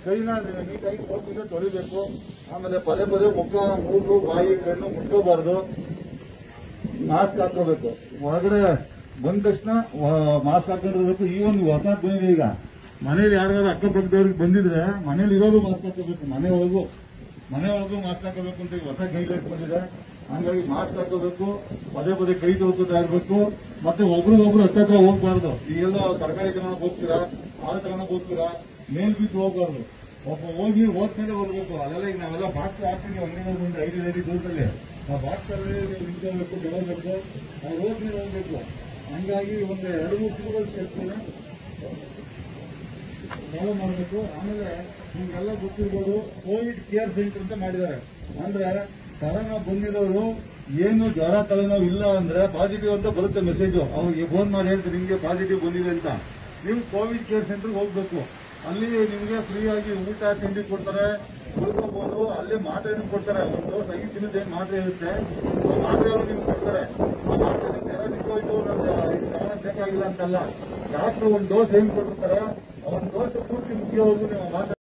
ಕೈನ ನೀಟಾಗಿ ಸೋಪಿಗೆ ತೊಳಿಬೇಕು ಆಮೇಲೆ ಪದೇ ಪದೇ ಮುಖ ಮೂಗು ಬಾಯಿ ಕಣ್ಣು ಮುಟ್ಕೋಬಾರ್ದು ಮಾಸ್ಕ್ ಹಾಕೋಬೇಕು ಹೊರಗಡೆ ಬಂದ ತಕ್ಷಣ ಮಾಸ್ಕ್ ಹಾಕೊಂಡಿರ್ಬೇಕು ಈ ಒಂದು ಹೊಸ ಬಂದಿದೆ ಈಗ ಮನೇಲಿ ಯಾರ್ಯಾರು ಅಕ್ಕಪಕ್ಕದವ್ರಿಗೆ ಬಂದಿದ್ರೆ ಮನೇಲಿ ಇರೋರು ಮಾಸ್ಕ್ ಹಾಕೋಬೇಕು ಮನೆ ಒಳಗೂ ಮನೆ ಒಳಗೂ ಮಾಸ್ಕ್ ಹಾಕೋಬೇಕು ಅಂತ ಈಗ ಹೊಸ ಗೈಡ್ಲೈನ್ಸ್ ಬಂದಿದೆ ಹಂಗಾಗಿ ಮಾಸ್ಕ್ ಹಾಕೋಬೇಕು ಪದೇ ಪದೇ ಕೈ ತೊಳ್ಕೊತಾ ಇರ್ಬೇಕು ಮತ್ತೆ ಒಬ್ರಿಗೊಬ್ರು ಹತ್ತತ್ರ ಹೋಗ್ಬಾರ್ದು ಈಗೆಲ್ಲೋ ತರಕಾರಿ ತಗೊಳಕ್ ಹೋಗ್ತೀರಾ ಹಾಲು ತಗೊಳಕ್ ಹೋಗ್ತೀರಾ ಮೇಲ್ ಬಿದ್ದು ಹೋಗ್ಬಾರ್ದು ಒಬ್ಬ ಹೋಗಿ ಹೋದ್ಮೇಲೆ ಹೋಗ್ಬೇಕು ಅದೆಲ್ಲ ಈಗ ನಾವೆಲ್ಲ ಬಾಕ್ಸ್ ಹಾಕ್ತೀವಿ ಅಂಗಡಿ ಮುಂದೆ ಐದು ಐದು ದೂರದಲ್ಲಿ ಆ ಬಾಕ್ಸ್ ಅಲ್ಲಿ ನೀವು ನಿಂತ್ಕೋಬೇಕು ಬೆಳಬೇಕು ಅದು ಹೋದ್ಮೇಲೆ ಹೋಗ್ಬೇಕು ಹಂಗಾಗಿ ಒಂದು ಎರಡು ಮೂರು ತಿಂಗಳು ಸೇರ್ತೀನಿ ಫಾಲೋ ಮಾಡಬೇಕು ಆಮೇಲೆ ನಿಮ್ಗೆಲ್ಲ ಗೊತ್ತಿರ್ಬೋದು ಕೋವಿಡ್ ಕೇರ್ ಸೆಂಟರ್ ಅಂತ ಮಾಡಿದ್ದಾರೆ ಅಂದ್ರೆ ಕರೋನಾ ಬಂದಿರೋರು ಏನು ಜ್ವರ ತಲೆನೋವು ಇಲ್ಲ ಅಂದ್ರೆ ಪಾಸಿಟಿವ್ ಅಂತ ಬರುತ್ತೆ ಮೆಸೇಜ್ ಅವ್ರಿಗೆ ಫೋನ್ ಮಾಡಿ ಹೇಳ್ತಾರೆ ನಿಮ್ಗೆ ಪಾಸಿಟಿವ್ ಬಂದಿದೆ ಅಂತ ನೀವು ಕೋವಿಡ್ ಕೇರ್ ಸೆಂಟರ್ಗೆ ಹೋಗ್ಬೇಕು ಅಲ್ಲಿ ನಿಮ್ಗೆ ಫ್ರೀ ಆಗಿ ಊಟ ತಿಂಡಿ ಕೊಡ್ತಾರೆ ಉಳ್ಕೋಬಹುದು ಅಲ್ಲಿ ಮಾತ್ರೆನೂ ಕೊಡ್ತಾರೆ ಒಂದು ಡೋಸ್ ಐದು ದಿನದ ಏನ್ ಮಾತ್ರೆ ಇರುತ್ತೆ ಆ ಮಾತ್ರೆ ಅವ್ರು ನಿಮ್ಗೆ ಕೊಡ್ತಾರೆ ಆ ಮಾತ್ರೆ ನಿಮ್ಗೆ ಯಾರೋ ನಿಂತೋಯ್ತು ನಮ್ಗೆ ಇದು ತಗೊಳಕ್ ಬೇಕಾಗಿಲ್ಲ ಅಂತಲ್ಲ ಡಾಕ್ಟರ್ ಒಂದು ಡೋಸ್ ಏನ್ ಕೊಟ್ಟಿರ್ತಾರೆ ಒಂದು ಡೋಸ್ ಪೂರ್ತಿ ಮುಖ್ಯವಾಗೂ ನೀವು ಮಾತ್ರೆ